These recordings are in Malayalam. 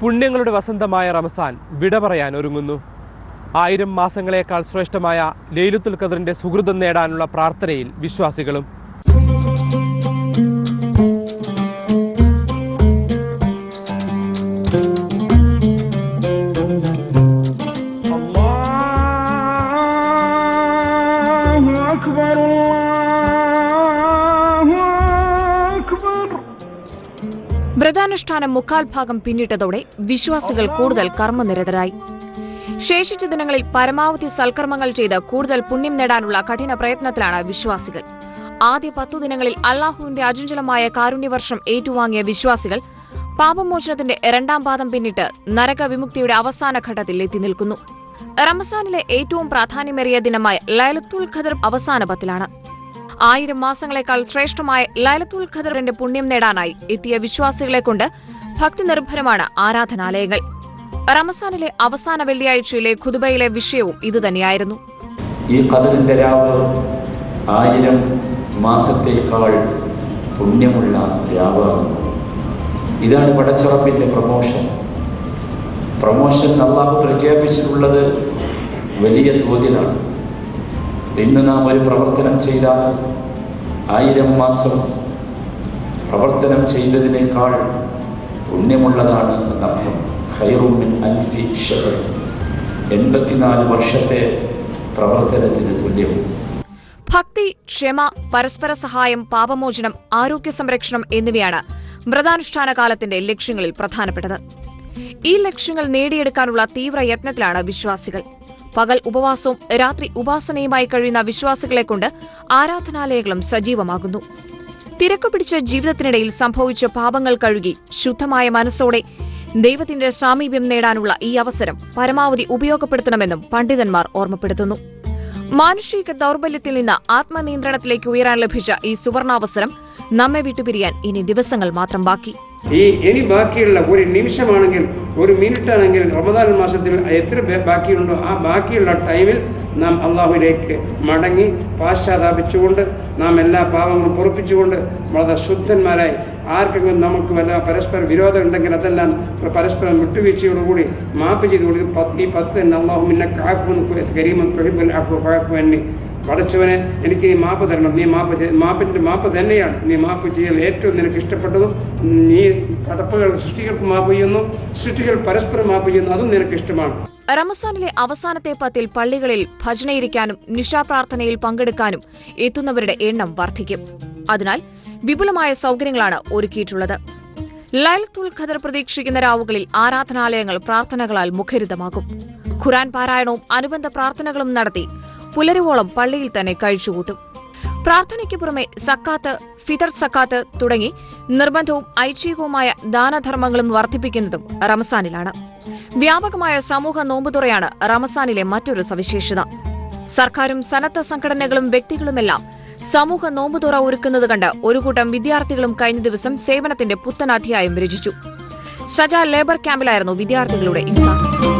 പുണ്യങ്ങളുടെ വസന്തമായ റമസാൻ വിട പറയാൻ ഒരുങ്ങുന്നു ആയിരം മാസങ്ങളേക്കാൾ ശ്രേഷ്ഠമായ ലൈലുത്തുൽ ഖദറിന്റെ സുഹൃതം നേടാനുള്ള പ്രാർത്ഥനയിൽ വിശ്വാസികളും الله أكبر الله أكبر വ്രതാനുഷ്ഠാനം മുക്കാൽ ഭാഗം പിന്നിട്ടതോടെ വിശ്വാസികൾ കൂടുതൽ കർമ്മനിരതരായി ശേഷിച്ച ദിനങ്ങളിൽ പരമാവധി സൽക്കർമ്മങ്ങൾ ചെയ്ത് കൂടുതൽ പുണ്യം നേടാനുള്ള കഠിന പ്രയത്നത്തിലാണ് വിശ്വാസികൾ ആദ്യ പത്തു ദിനങ്ങളിൽ അള്ളാഹുവിന്റെ അചഞ്ചലമായ കാരുണ്യവർഷം ഏറ്റുവാങ്ങിയ വിശ്വാസികൾ പാപമോചനത്തിന്റെ രണ്ടാം പാദം പിന്നിട്ട് നരകവിമുക്തിയുടെ അവസാന ഘട്ടത്തിൽ എത്തി നിൽക്കുന്നു റമസാനിലെ ഏറ്റവും പ്രാധാന്യമേറിയ ദിനമായ ലൈലത്തുൽ ഖദർ അവസാന പത്തിലാണ് ആയിരം മാസങ്ങളെക്കാൾ ശ്രേഷ്ഠമായ ലൈലത്തുൽ ഖദറിന്റെ പുണ്യം നേടാനായി എത്തിയ വിശ്വാസികളെ കൊണ്ട് ഭക്തി നിർഭരമാണ് ആരാധനാലയങ്ങൾ റമസാനിലെ അവസാന വെള്ളിയാഴ്ചയിലെ ഖുതുബയിലെ വിഷയവും ഇതുതന്നെയായിരുന്നു ഈ ഖദറിൻ്റെ രാവ് ആയിരം മാസത്തേക്കാൾ പുണ്യമുള്ള രാവാകുന്നു ഇതാണ് പടച്ചുറപ്പിൻ്റെ പ്രമോഷൻ പ്രമോഷൻ അള്ളാഹു പ്രഖ്യാപിച്ചിട്ടുള്ളത് വലിയ തോതിലാണ് ഇന്ന് നാം ഒരു പ്രവർത്തനം ചെയ്താൽ ആയിരം മാസം പ്രവർത്തനം ചെയ്തതിനേക്കാൾ പുണ്യമുള്ളതാണ് എന്നർത്ഥം ഖൈറുമിൻ അൽഫി ഷഹർ എൺപത്തിനാല് വർഷത്തെ പ്രവർത്തനത്തിന് തുല്യവും ഭക്തി ക്ഷമ പരസ്പര സഹായം പാപമോചനം ആരോഗ്യ സംരക്ഷണം എന്നിവയാണ് വ്രതാനുഷ്ഠാന കാലത്തിന്റെ ലക്ഷ്യങ്ങളിൽ പ്രധാനപ്പെട്ടത് ഈ ലക്ഷ്യങ്ങൾ നേടിയെടുക്കാനുള്ള തീവ്ര യത്നത്തിലാണ് വിശ്വാസികൾ പകൽ ഉപവാസവും രാത്രി ഉപാസനയുമായി കഴിയുന്ന വിശ്വാസികളെ കൊണ്ട് ആരാധനാലയങ്ങളും സജീവമാകുന്നു തിരക്കു പിടിച്ച ജീവിതത്തിനിടയിൽ സംഭവിച്ച പാപങ്ങൾ കഴുകി ശുദ്ധമായ മനസ്സോടെ ദൈവത്തിന്റെ സാമീപ്യം നേടാനുള്ള ഈ അവസരം പരമാവധി ഉപയോഗപ്പെടുത്തണമെന്നും പണ്ഡിതന്മാർ ഓർമ്മപ്പെടുത്തുന്നു മാനുഷിക ദൗർബല്യത്തിൽ നിന്ന് ആത്മനിയന്ത്രണത്തിലേക്ക് ഉയരാൻ ലഭിച്ച ഈ സുവർണാവസരം നമ്മെ വിട്ടുപിരിയാൻ ഇനി ദിവസങ്ങൾ മാത്രം ബാക്കി ഈ ഇനി ബാക്കിയുള്ള ഒരു നിമിഷമാണെങ്കിൽ ഒരു മിനിറ്റ് ആണെങ്കിൽ റമദാൻ മാസത്തിൽ എത്ര ബേ- ബാക്കിയുണ്ടോ ആ ബാക്കിയുള്ള ടൈമിൽ നാം അള്ളാഹുവിലേക്ക് മടങ്ങി പാശ്ചാത്താപിച്ചുകൊണ്ട് നാം എല്ലാ പാവങ്ങളും പൊറപ്പിച്ചുകൊണ്ട് വളരെ ശുദ്ധന്മാരായി ആർക്കെങ്കിലും നമുക്ക് വല്ല പരസ്പര വിരോധം ഉണ്ടെങ്കിൽ അതെല്ലാം പരസ്പരം വിട്ടുവീഴ്ചയോടുകൂടി മാപ്പ് ചെയ്ത് കൊടുക്കും പത്ത് ഈ പത്ത് തന്നെ അള്ളാഹു മിന്നെ കാഫുൻ കരീമൻ തൊഴിബുൽ അഫു ഫാഫു എന്നി പടച്ചവനെ എനിക്ക് നീ മാപ്പ് തരണം നീ മാപ്പ് ചെയ്- മാപ്പിൻ്റെ മാപ്പ് തന്നെയാണ് നീ മാപ്പ് ചെയ്യൽ ഏറ്റവും നിനക്ക് ഇഷ്ടപ്പെട്ടതും നീ കടപ്പുകൾ സൃഷ്ടികൾക്ക് മാപ്പ് ചെയ്യുന്നു സൃഷ്ടികൾ പരസ്പരം മാപ്പ് ചെയ്യുന്നു അതും നിനക്ക് ഇഷ്ടമാണ് റമസാനിലെ അവസാനത്തെ പത്തിൽ പള്ളികളിൽ ഭജനയിരിക്കാനും നിശാപ്രാർത്ഥനയിൽ പങ്കെടുക്കാനും എത്തുന്നവരുടെ എണ്ണം വർദ്ധിക്കും അതിനാൽ വിപുലമായ സൗകര്യങ്ങളാണ് ഒരുക്കിയിട്ടുള്ളത് ലൈലത്തുൽ ഖദർ പ്രതീക്ഷിക്കുന്ന രാവുകളിൽ ആരാധനാലയങ്ങൾ പ്രാർത്ഥനകളാൽ മുഖരിതമാകും ഖുറാൻ പാരായണവും അനുബന്ധ പ്രാർത്ഥനകളും നടത്തി പുലരുവോളം പള്ളിയിൽ തന്നെ കഴിച്ചുകൂട്ടും പ്രാർത്ഥനയ്ക്ക് പുറമെ സക്കാത്ത് ഫിതർ സക്കാത്ത് തുടങ്ങി നിർബന്ധവും ഐച്ഛികവുമായ ദാനധർമ്മങ്ങളും വർദ്ധിപ്പിക്കുന്നതും റമസാനിലാണ് വ്യാപകമായ സമൂഹ നോമ്പുതുറയാണ് റമസാനിലെ മറ്റൊരു സവിശേഷത സർക്കാരും സന്നദ്ധ സംഘടനകളും വ്യക്തികളുമെല്ലാം സമൂഹ നോമ്പുതുറ ഒരുക്കുന്നത് കണ്ട് ഒരു കൂട്ടം വിദ്യാർത്ഥികളും കഴിഞ്ഞ ദിവസം സേവനത്തിന്റെ പുത്തൻ അധ്യായം രചിച്ചു സജ ലേബർ ക്യാമ്പിലായിരുന്നു വിദ്യാർത്ഥികളുടെ ഇഫ്താർ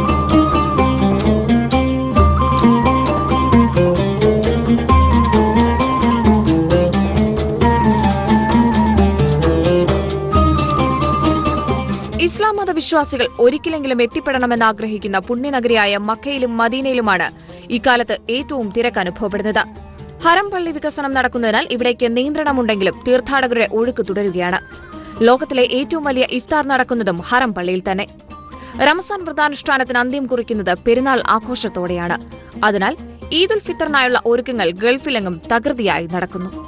ഇസ്ലാം മത വിശ്വാസികൾ ഒരിക്കലെങ്കിലും എത്തിപ്പെടണമെന്ന് ആഗ്രഹിക്കുന്ന പുണ്യനഗരിയായ മക്കയിലും മദീനയിലുമാണ് ഇക്കാലത്ത് ഏറ്റവും തിരക്ക് അനുഭവപ്പെടുന്നത് ഹറം പള്ളി വികസനം നടക്കുന്നതിനാൽ ഇവിടേക്ക് നിയന്ത്രണമുണ്ടെങ്കിലും തീർത്ഥാടകരുടെ ഒഴുക്ക് തുടരുകയാണ് ലോകത്തിലെ ഏറ്റവും വലിയ ഇഫ്താർ നടക്കുന്നതും ഹറം പള്ളിയിൽ തന്നെ റമസാൻ വ്രതാനുഷ്ഠാനത്തിന് അന്ത്യം കുറിക്കുന്നത് പെരുന്നാൾ ആഘോഷത്തോടെയാണ് അതിനാൽ ഈദുൽ ഫിത്തറിനായുള്ള ഒരുക്കങ്ങൾ ഗൾഫിലെങ്ങും തകൃതിയായി നടക്കുന്നു